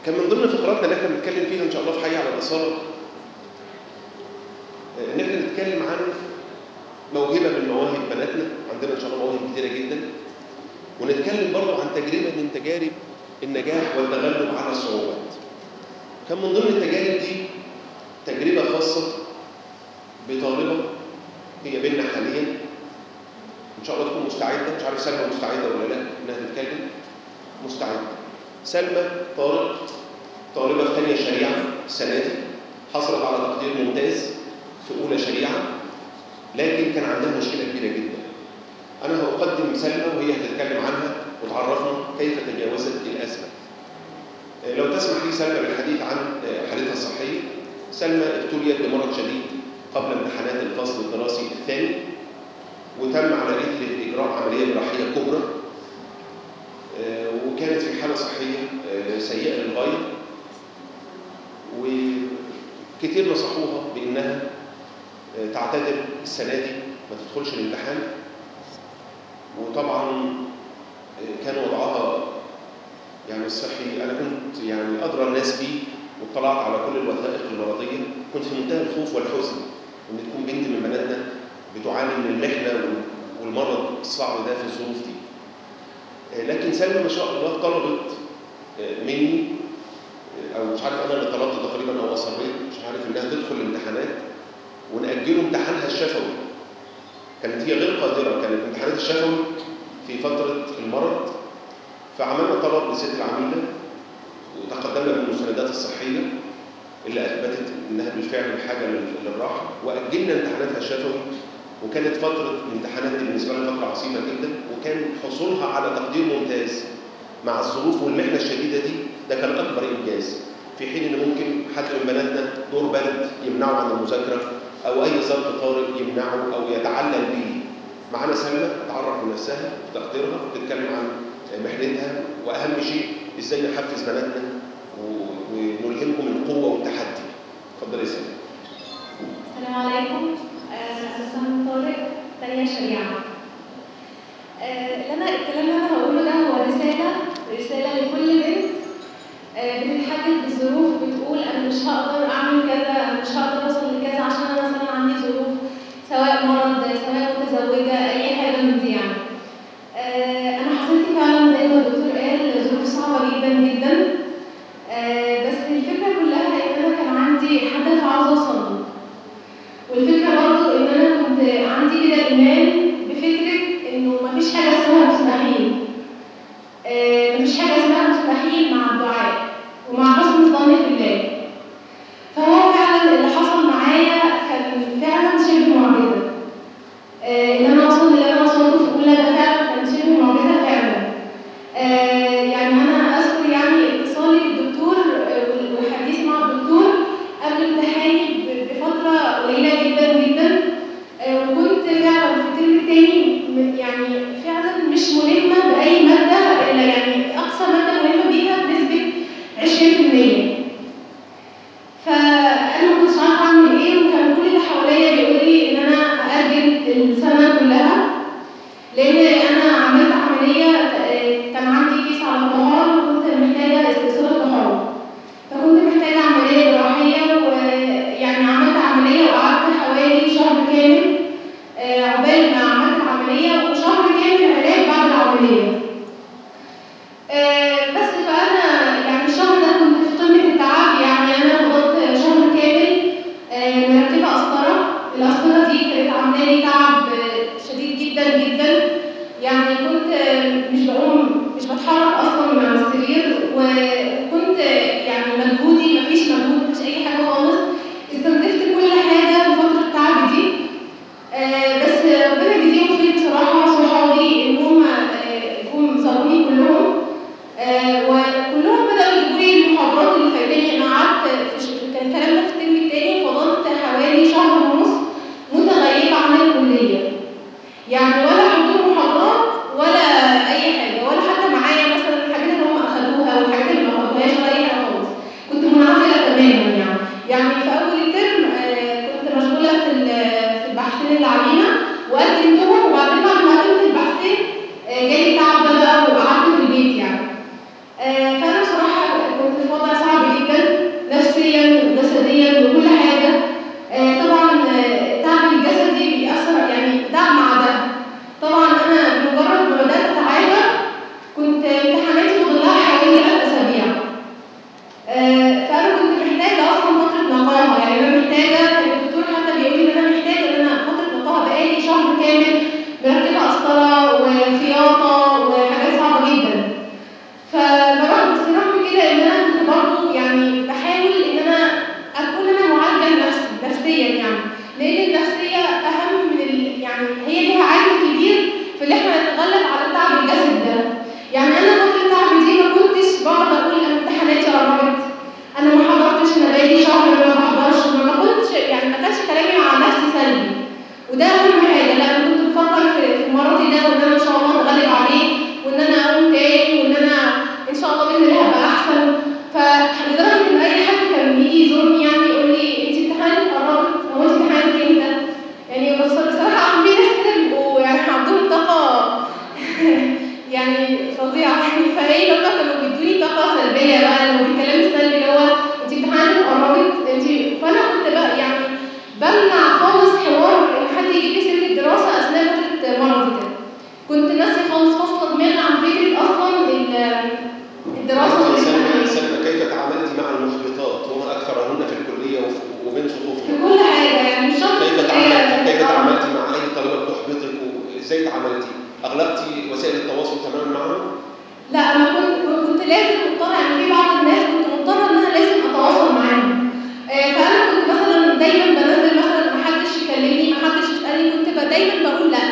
كان من ضمن فقراتنا اللي احنا بنتكلم فيها ان شاء الله في حي على الاصاله آه، ان احنا نتكلم عن موهبه من مواهب بناتنا عندنا ان شاء الله مواهب كتيره جدا ونتكلم برضه عن تجربه من تجارب النجاح والتغلب على الصعوبات كان من ضمن التجارب دي تجربه خاصه بطالبه هي بينا حاليا ان شاء الله تكون مستعده مش عارف سلمى مستعده ولا لا انها تتكلم مستعده سلمى طارق طالبه في ثانيه شريعه السنه دي حصلت على تقدير ممتاز في اولى شريعه لكن كان عندها مشكله كبيره جدا انا هقدم سلمى وهي هتتكلم عنها وتعرفنا كيف تجاوزت الازمه آه، لو تسمح لي سلمى بالحديث عن آه، حالتها الصحيه سلمى ابتليت بمرض شديد قبل امتحانات الفصل الدراسي الثاني وتم على اثر اجراء عمليه جراحيه كبرى آه، وكانت في حاله صحيه آه، سيئه للغايه وكتير نصحوها بانها آه، تعتذر السنه دي ما تدخلش الامتحان وطبعا آه، كان وضعها يعني الصحي انا كنت يعني ادرى الناس بيه واطلعت على كل الوثائق المرضيه كنت في منتهى الخوف والحزن ان تكون بنت من بناتنا بتعاني من المحنه والمرض الصعب ده في الظروف دي آه، لكن سلمى ما شاء الله طلبت آه، مني آه، او مش عارف انا اللي طلبت تقريبا او اصريت مش عارف انها تدخل الامتحانات ونأجله امتحانها الشفوي كانت هي غير قادره كانت امتحانات الشفوي في فتره المرض فعملنا طلب لست العميده وتقدمنا بالمستندات الصحيه اللي اثبتت انها بالفعل بحاجه لل- للراحه واجلنا امتحاناتها الشفوي وكانت فتره الامتحانات دي بالنسبه لها فتره عصيبه جدا وكان حصولها على تقدير ممتاز مع الظروف والمحنه الشديده دي ده كان اكبر انجاز في حين ان ممكن حد من بناتنا دور برد يمنعه عن المذاكره او اي ظرف طارئ يمنعه او يتعلل به معانا سلمى تعرف بنفسها بتقديرها وتتكلم عن محنتها واهم شيء ازاي نحفز بناتنا و- ونلهمهم القوه والتحدي اتفضلي يا سلمى السلام عليكم آه، أنا سهم طارق تانية شريعة آه، اللي أنا الكلام اللي أنا هقوله ده هو رسالة رسالة لكل بنت آه، بتتحدد بظروف بتقول أنا مش هقدر أعمل كذا أنا مش هقدر أوصل لكذا عشان أنا مثلا عندي ظروف سواء مرض سواء متزوجة أي حاجة من دي يعني آه، أنا حصلت فعلا زي ما الدكتور قال ظروف صعبة جدا جدا آه، بس الفكرة كلها إن أنا كان عندي هدف عاوزة أوصل له والفكرة برضو إن أنا كنت عندي كده إيمان بفكرة إنه مفيش حاجة اسمها مستحيل آه، مفيش حاجة اسمها مستحيل مع الدعاء ومع حسن الظن في الله فهو فعلا اللي حصل معايا كان فعلا شبه معجزة آه، إن أنا أوصل للي أنا وصلته في أولى ده فعلا كان شبه معجزة فعلا آه، يعني أنا أذكر يعني اتصالي بالدكتور آه، وحديثي مع الدكتور قبل امتحاني ب- بفترة قليلة جدا جدا آه، وكنت فعلا في الترم التاني م- يعني فعلا مش ملمة بأي مادة إلا يعني أقصى مادة ملمة بيها بنسبة 20% فأنا ما كنتش عارفة أعمل إيه وكان كل اللي حواليا بيقولوا لي إن أنا أأجل السنة كلها لان انا عملت عمليه آه، كان عندي كيس على الطحال وكنت محتاجه استئصال الطحال فكنت محتاجه عمليه جراحيه ويعني عملت عمليه وقعدت حوالي شهر كامل آه، عقبال ما عملت العمليه وشهر كامل علاج بعد العمليه آه، بس فانا يعني الشهر ده كنت في قمه التعب يعني انا فضلت شهر كامل آه، مركبه قسطره القسطره دي كانت عامله لي تعب آه، شديد جدا جدا يعني كنت آه، مش بقوم مش بتحرك اصلا من على السرير و- وكنت آه، يعني مجهودي مفيش مجهود مفيش اي حاجه خالص استنزفت كل حاجه في فتره التعب دي آه، بس ربنا يجزيهم خير بصراحه صحابي ان هم آه، جم زاروني كلهم آه، وكلهم بدأوا يجيبوا لي المحاضرات اللي فايتاني انا قعدت في ش- كان الكلام ده في الترم التاني فضلت حوالي شهر ونص متغيبة عن الكلية يعني ولا حضور محاضرات ولا أي حاجة ولا حتى معايا مثلا الحاجات اللي هم أخدوها والحاجات اللي ما نفسيا جسديا وكل حاجه آه، طبعا آه، التعب الجسدي بيأثر يعني ده مع ده طبعا انا بمجرد ما بدات اتعافى كنت امتحاناتي فاضل لها حوالي ثلاث اسابيع آه، فانا كنت محتاجه اصلا فتره نقاهه يعني انا محتاجه كان الدكتور حتى بيقول لي ان انا محتاجه ان انا فتره نقاهه بقالي شهر كامل مركبه قسطره وخياطه وحاجات صعبه جدا فبرغم بس رغم كده ان انا كنت برضه يعني بحاول ان انا اكون انا معالجه لنفسي نفسيا يعني لان النفسيه اهم من ال... يعني هي ليها عامل كبير في ان احنا نتغلب على التعب الجسدي ده يعني انا فتره التعب دي ما كنتش بقعد اقول انا امتحاناتي قربت انا ما حضرتش انا بقالي شهر ما بحضرش ما ما كنتش يعني ما كانش كلامي مع نفسي سلبي وده اهم حاجه لا انا كنت بفكر في في مرضي ده وان انا ان شاء الله اتغلب عليه وان انا اقوم تاني وان انا ان شاء الله باذن الله هبقى احسن فلدرجه ان اي حد كان بيجي يزورني يعني يقول لي انت امتحاناتك قربت هو انت امتحاناتك امتى؟ يعني بص- بصراحه عشان في ناس كده بيبقوا يعني عندهم طاقه يعني فظيعه يعني فايه لما كانوا بيدوني طاقه سلبيه بقى اللي هو بالكلام السلبي اللي هو انت امتحاناتك قربت انت فانا كنت بقى يعني بمنع خالص حوار ان حد يجيب لي سيره الدراسه اثناء فتره مرضي كده كنت ناسي خالص فاصله دماغي عن فكره اصلا ال- الدراسه أنت سلمى والامتحانات سلمى كيف تعاملت مع المحبطات وما أكثرهن في الكلية وف- وبين في صفوفنا كل حاجه يعني مش شرط كيف الكلية، تعاملتي كيف آه. تعاملتي مع أي طالبة بتحبطك وإزاي تعاملتي أغلقتي وسائل التواصل تماما معهم لا انا كنت كنت لازم مضطره يعني في بعض الناس كنت مضطره ان انا لازم اتواصل معاهم آه، فانا كنت مثلا دايما بنزل مثلا ما حدش يكلمني ما حدش يسالني كنت ب- دايما بقول لا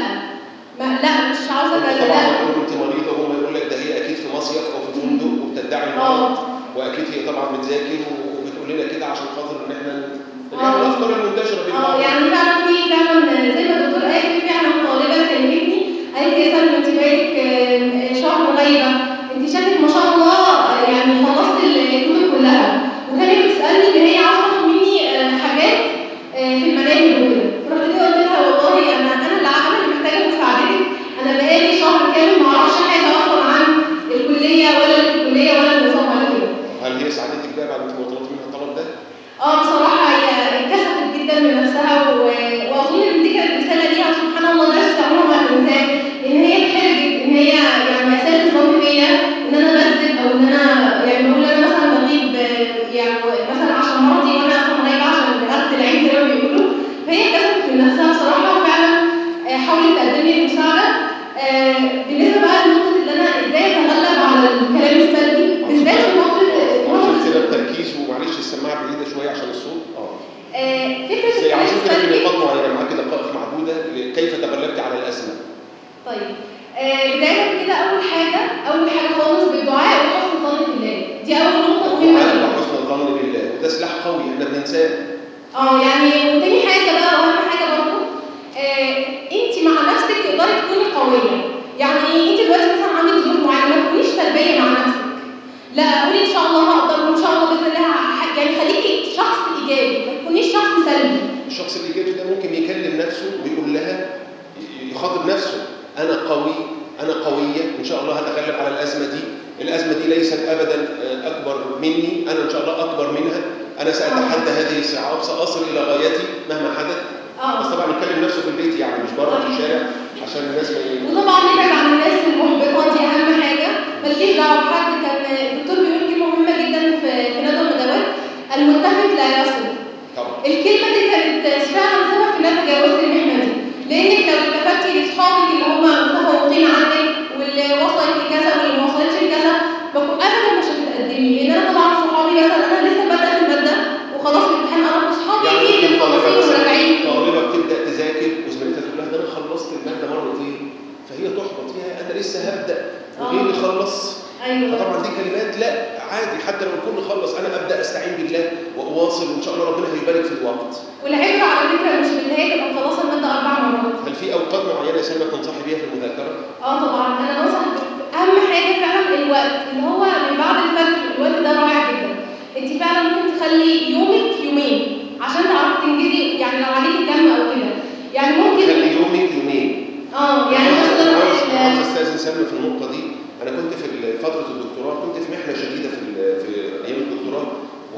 ما لا مش عاوزه أنت اكلم طبعا لا بتقول أنت مريضة وهم يقول لك ده هي أكيد في مصيف أو في فندق وبتدعي المرض اه وأكيد هي طبعا بتذاكر وبتقول لنا كده عشان خاطر إن إحنا آه. يعني الأفكار المنتشرة بين اه بعض يعني فعلا في فعلا زي ما الدكتور قال في فعلا طالبه كلمتني قالت لي يا سلمى انت بقالك آه، شهر غايبه انت شكلك ما شاء الله آه، يعني خلصت الكتب كلها وكانت بتسالني ان هي عاوزه تاخد مني آه، حاجات آه، في المناهج وكده فرحت جايه قلت لها والله انا انا اللي انا اللي محتاجه مساعدتك انا بقالي شهر كامل ما اعرفش حاجه اصلا عن الكليه ولا اللي في الكليه ولا النظام ولا كده هل هي ساعدتك بقى بعد ما طلبت منها الطلب ده؟ اه بصراحة هي اتكسفت جدا من نفسها و... واظن ان دي كانت رسالة ليها سبحان الله درس عمرها ما هتنساه ان هي اتحرجت ان هي يعني اساءت الظن فيا ان انا بكذب او ان انا يعني بقول انا مثلا بغيب آه، يعني مثلا عشان مرضي وانا اصلا غايبة عشان اخذ العين زي ما بيقولوا فهي اتكسفت من نفسها بصراحة فعلا آه، حاولت تقدم لي المساعدة آه، بالنسبة بقى لنقطة اللي انا ازاي اتغلب على الكلام السلبي بالذات في فترة عاوزين فترة كده بتركيز ومعلش السماعة بعيدة شوية عشان الصوت اه آه، فكرة ازاي الكلام عاوزين كده في السلبي نقاط معينة معاك دقائق معدودة كيف تغلبت على الأزمة؟ طيب آه بداية كده أول حاجة أول حاجة خالص بالدعاء وحسن الظن بالله دي أول نقطة مهمة الدعاء جدا وحسن الظن بالله وده سلاح قوي احنا بننساه اه يعني وتاني حاجة بقى وأهم حاجة برضو آه أنت مع نفسك تقدري تكوني قوية يعني إيه أنت دلوقتي مثلا عندك ظروف معينة ما تكونيش سلبية مع نفسك لا قولي إن شاء الله هقدر وإن شاء الله بإذن الله هح- يعني خليكي شخص إيجابي ما تكونيش شخص سلبي الشخص الإيجابي ده ممكن يكلم نفسه ويقول لها ي- يخاطب نفسه أنا قوي أنا قوية إن شاء الله هتغلب على الأزمة دي الأزمة دي ليست أبدا آه، أكبر مني أنا إن شاء الله أكبر منها أنا سأتحدى هذه الصعاب سأصل إلى غايتي مهما حدث اه بس طبعا يتكلم نفسه في البيت يعني مش بره في الشارع عشان الناس ما ي- وطبعا نبعد عن الناس المحبطه دي اهم حاجه مالكيش دعوه بحد كان الدكتور بيقول كلمه مهمه جدا في في ندوه المدوات الملتفت لا يصل طبعا الكلمه دي كانت فعلا سبب في ان انا تجاوزت المحنه دي لانك لو التفتي لاصحابك اللي هم متفوقين عنك واللي وصلت لكذا واللي ما وصلتش لكذا بكون ابدا مش هتتقدمي لان انا طبعا صحابي مثلا انا لسه بادئه في الماده وخلاص الامتحان قرب وصحابي يعني في اللي ممكن طالبة مخلصين مثلا وراجعين طالبة بتبدأ تذاكر وزميلتها تقول لها ده أنا خلصت المادة مرتين فهي تحبط فيها أنا لسه هبدأ وغيري آه. خلص ايوه فطبعا دي كلمات لا عادي حتى لو الكل خلص أنا أبدأ أستعين بالله وأواصل وإن شاء الله ربنا هيبارك في الوقت والعبره على فكره مش بان هي تبقى مخلصه الماده اربع مرات هل في أوقات معينة يا سلمى تنصحي بيها في المذاكرة؟ اه طبعا انا بنصح ب- اهم حاجه فعلا الوقت اللي هو من بعد الفجر الوقت ده رائع جدا انت فعلا ممكن تخلي يومك يومين عشان تعرفي تنجزي يعني لو عليكي كم او كده يعني ممكن خلي يومك يومين اه يعني أنا عاوز- مثلا أنا عاوز أنا عاوز ال- أستأذن سلمى في النقطة دي أنا كنت في فترة الدكتوراه كنت في محنة شديدة في ال- في أيام الدكتوراه وكان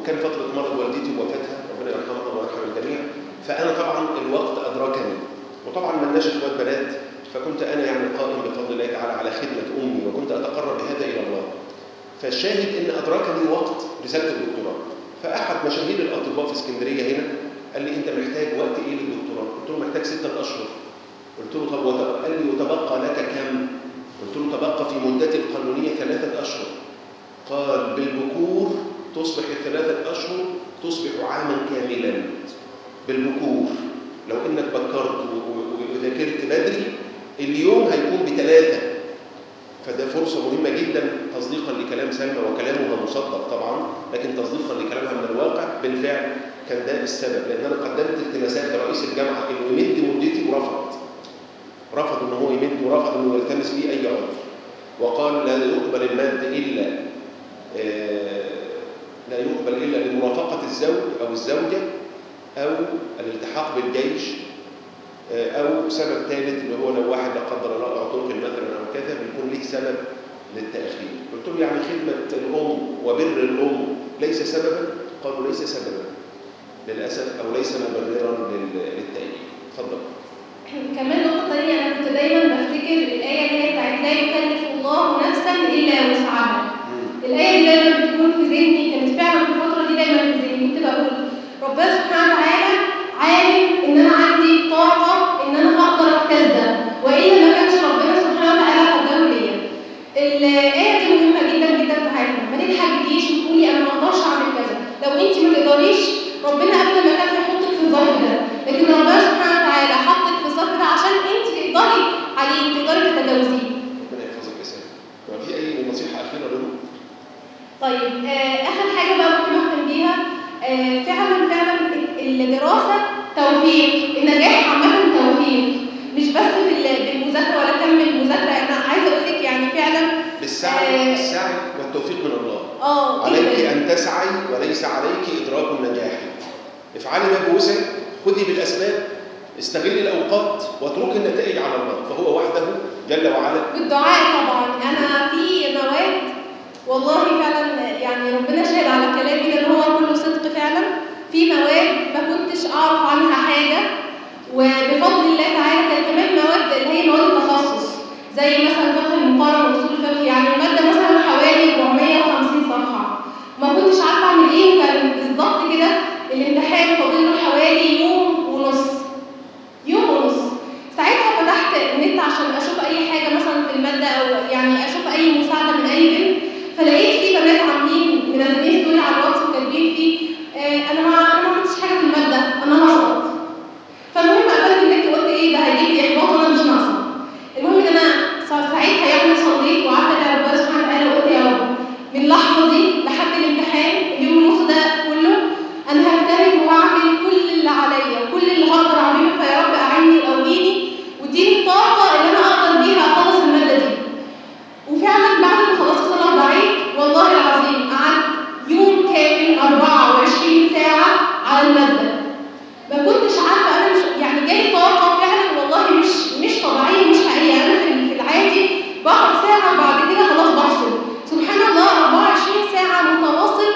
وكان فتره مرض والدتي ووفاتها ربنا يرحمها ويرحم الجميع فانا طبعا الوقت ادركني وطبعا ملناش اخوات بنات فكنت انا يعني قائم بفضل الله تعالى على خدمه امي وكنت اتقرب بهذا الى الله فالشاهد ان ادركني وقت رساله الدكتوراه فاحد مشاهير الاطباء في اسكندريه هنا قال لي انت محتاج وقت ايه للدكتوراه؟ قلت له محتاج سته اشهر قلت له طب وتبقى قال لي وتبقى لك كم؟ قلت له تبقى في مدتي القانونيه ثلاثه اشهر قال بالبكور تصبح الثلاثه اشهر تصبح عاما كاملا بالبكور لو انك بكرت وذاكرت بدري اليوم هيكون بثلاثه فده فرصة مهمة جدا تصديقا لكلام سلمى وكلامها مصدق طبعا لكن تصديقا لكلامها من الواقع بالفعل كان ده السبب لان انا قدمت التماسات لرئيس الجامعه انه يمد مدتي ورفض رفض ان هو يمد ورفض انه يلتمس لي اي عذر وقال لا يقبل المد الا لا يقبل الا لمرافقه الزوج او الزوجه او الالتحاق بالجيش او سبب ثالث اللي هو لو واحد لا قدر الله اعتقل مثلا او كذا بيكون ليه سبب للتاخير قلت له يعني خدمه الام وبر الام ليس سببا قالوا ليس سببا للاسف او ليس مبررا للتاجيل اتفضل كمان نقطة تانية أنا كنت دايما بفتكر الآية اللي هي بتاعت لا يكلف الله نفسا إلا وسعها. الآية دي دايما بتكون في ذهني كانت فعلا في الفترة دي دايما في ذهني كنت بقول ربنا سبحانه وتعالى عالم إن أنا عندي طاقة إن أنا هقدر أجتاز ده وإلا ما كانش ربنا سبحانه وتعالى قدره ليا. الآية دي مهمة جدا جدا في حياتنا ما تتحججيش وتقولي أنا ما أقدرش أعمل كذا لو أنت ما تقدريش ربنا قبل ما كان هيحطك في الظرف ده لكن ربنا سبحانه وتعالى حطك في الظرف ده عشان انت تقدري عليه تقدري تتجاوزيه. ربنا يحفظك يا سامي. هو في اي نصيحه اخيره لهم؟ طيب آه اخر حاجه بقى ممكن اختم بيها آه فعلا فعلا الدراسه توفيق النجاح عامه توفيق مش بس في بالمذاكره ولا كم المذاكره انا عايزه اقول لك يعني فعلا بالسعي آه السعي والتوفيق من الله اه عليك ان تسعي وليس عليك ادراك النجاح افعلي ما بوسعك خذي بالاسباب استغلي الاوقات واتركي النتائج على الله فهو وحده جل وعلا بالدعاء طبعا انا في مواد والله فعلا يعني ربنا شهد على كلامي ده ان هو كله صدق فعلا في مواد ما كنتش اعرف عنها حاجه وبفضل الله تعالى كانت كمان مواد اللي هي مواد التخصص زي مثلا فقه المقارنه واصول الفقه يعني الماده مثلا حوالي 450 صفحه ما كنتش عارفه اعمل ايه وكان بالظبط كده الامتحان فاضل له حوالي يوم ونص يوم ونص ساعتها فتحت النت عشان اشوف اي حاجه مثلا في الماده او يعني اشوف اي مساعده من اي بنت فلقيت في بنات عاملين منزلين ستوري على الواتس وكاتبين فيه آه انا ما انا ما عملتش حاجه في الماده انا هسقط فالمهم قفلت النت وقلت ايه ده هيجيب لي احباط وانا مش ناقصه المهم ان انا ساعتها يعني صليت وقعدت ادعي ربنا سبحانه وتعالى وقلت يا رب من اللحظه دي لحد الامتحان اليوم ونص ده كله انا هجتهد وهعمل كل اللي عليا وكل اللي هقدر اعمله فيا رب اعني وقويني واديني الطاقه اللي انا اقدر بيها اخلص الماده دي وفعلا بعد ما خلصت صلاه دعيت والله العظيم قعدت يوم كامل 24 ساعه على الماده ما كنتش عارفه انا مش يعني جالي طاقه فعلا والله مش مش طبيعيه مش حقيقيه انا في العادي بقعد ساعه وبعد كده خلاص بفصل سبحان الله 24 ساعه متواصل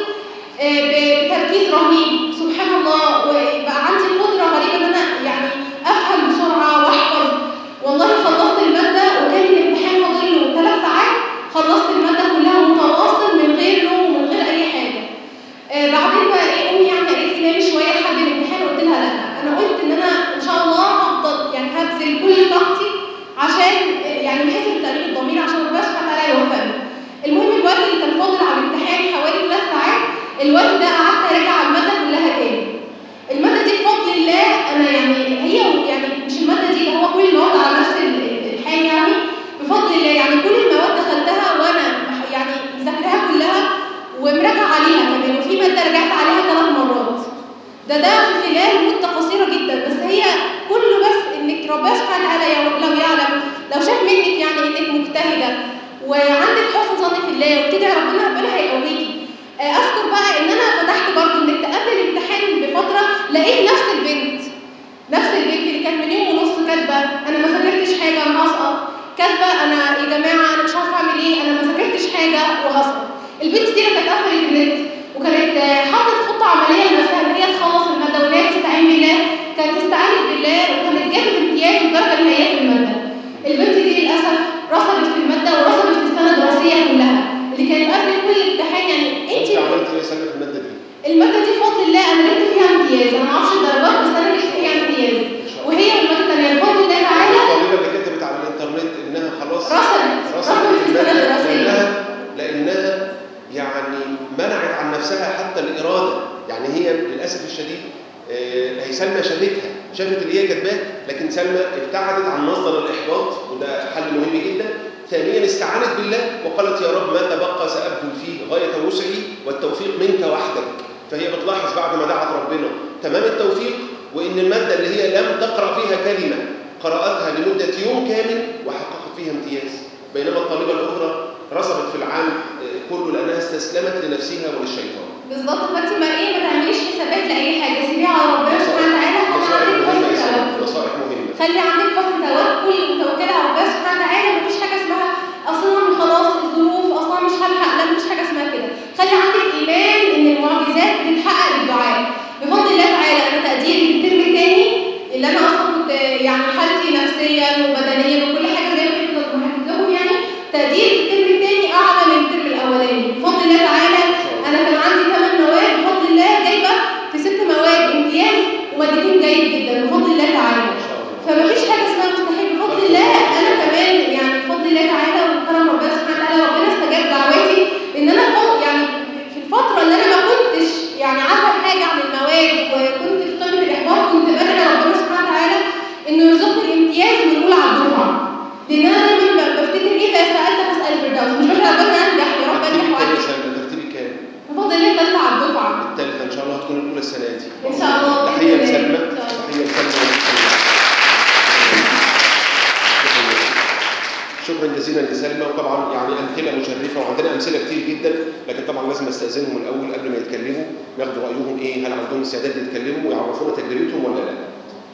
بتركيز رهيب سبحان الله وبقى عندي قدره غريبه ان انا يعني افهم بسرعه واحفظ والله خلصت الماده وكان الامتحان فاضل له ثلاث ساعات خلصت الماده كلها متواصل من غير نوم ومن غير اي حاجه آه بعدين بقى ايه امي يعني قالت لي نامي شويه لحد الامتحان قلت لها لا انا قلت ان انا ان شاء الله هفضل يعني هبذل كل طاقتي عشان يعني بحس بتأنيب الضمير عشان ربنا سبحانه وتعالى يوفقني المهم الوقت اللي كان فاضل على الامتحان حوالي ثلاث ساعات الوقت ده قعدت اراجع على الماده كلها تاني الماده دي بفضل الله انا يعني هي يعني مش الماده دي ده هو كل المواد على نفس الحال يعني بفضل الله يعني كل المواد دخلتها وانا يعني مذاكراها كلها ومراجعه عليها كمان وفي ماده رجعت عليها ثلاث مرات ده ده في خلال مده قصيره جدا بس هي كله بس انك ربنا سبحانه وتعالى لو يعلم لو شاف منك يعني انك مجتهده وعندك حسن ظن في الله وبتدعي ربنا ربنا هيقويكي اذكر بقى ان انا فتحت برضه النت قبل الامتحان بفتره لقيت نفس البنت نفس البنت اللي كانت من يوم ونص كاتبه انا ما ذاكرتش حاجه انا هسقط كاتبه انا يا جماعه انا مش عارفه اعمل ايه انا ما ذاكرتش حاجه وهسقط البنت دي كانت قفلت النت وكانت حاطط لله وكانت جابت امتياز الدرجه النهائيه في الماده البنت دي للاسف رسبت في الماده ورسبت في السنه الدراسيه كلها اللي كانت قبل كل امتحان يعني انت انت عملت ايه سنه في الماده دي؟ الماده دي بفضل الله انا جبت فيها امتياز انا ما اعرفش الدرجات بس انا جبت فيها امتياز وهي والماده الثانيه بفضل الله تعالى الطالبه اللي كتبت على الانترنت انها خلاص رسبت رسبت رسبت في السنه الماده الدراسيه لانها لانها يعني منعت عن نفسها حتى الاراده يعني هي للاسف الشديد آه، هي سلمى شافتها شافت اللي هي كاتباه لكن سلمى ابتعدت عن مصدر الاحباط وده حل مهم جدا ثانيا استعانت بالله وقالت يا رب ما تبقى سابذل فيه غايه وسعي والتوفيق منك وحدك فهي بتلاحظ بعد ما دعت ربنا تمام التوفيق وان الماده اللي هي لم تقرا فيها كلمه قراتها لمده يوم كامل وحققت فيها امتياز بينما الطالبه الاخرى رسبت في العام آه، كله لانها استسلمت لنفسها وللشيطان بالظبط فانت ما ايه ما تعمليش حسابات لاي حاجه سيبيها على ربنا سبحانه وتعالى خلي نصائح عندك مهمه يا حسن سلمى توكل نصائح مهمه خلي عندك حسن توكل وتوكل على ربنا سبحانه وتعالى مفيش حاجه اسمها اصلا أنا خلاص الظروف اصلا مش هلحق لا مفيش حاجه اسمها كده خلي عندك ايمان ان المعجزات بتتحقق بالدعاء بفضل الله تعالى انا تقديري في الترم الثاني اللي انا اصلا كنت يعني حالتي نفسيا وبدنيا وكل حاجه زي ما حكيت ما حكيت لكم يعني تقديري في الترم الثاني اعلى من الترم الاولاني بفضل الله تعالى انا كان عندي ثمان مواد بفضل الله جايبه في ست مواد امتياز ومادتين جيد جدا بفضل الله تعالى ان شاء الله فمفيش حاجه اسمها مستحيل بفضل الله انا كمان يعني بفضل الله تعالى وكرم ربنا سبحانه وتعالى ربنا استجاب دعواتي ان انا فوق يعني في الفتره اللي انا ما كنتش يعني عارفه حاجه عن المواد وكنت في قمه الاحباط كنت بدعي ربنا سبحانه وتعالى انه يرزقني الامتياز والاولى على الدفعه لان انا دايما ب- بفتكر ايه اذا سالت فاسال الفردوس مش بدعي ربنا انجح يا رب ترتيبك انجح كام يا وانجح سلمى ترتيبك كام؟ بفضل الله ثالثه على الدفعه الثالثه ان شاء الله هتكون الاولى السنه دي ان شاء الله بإذن تحيه الله. لسلمى إن شاء الله. تحيه لسلمى شكرا جزيلا لسلمى وطبعا يعني امثله مشرفه وعندنا امثله كتير جدا لكن طبعا لازم استاذنهم الاول قبل ما يتكلموا ياخدوا رايهم ايه هل عندهم استعداد يتكلموا ويعرفونا تجربتهم ولا لا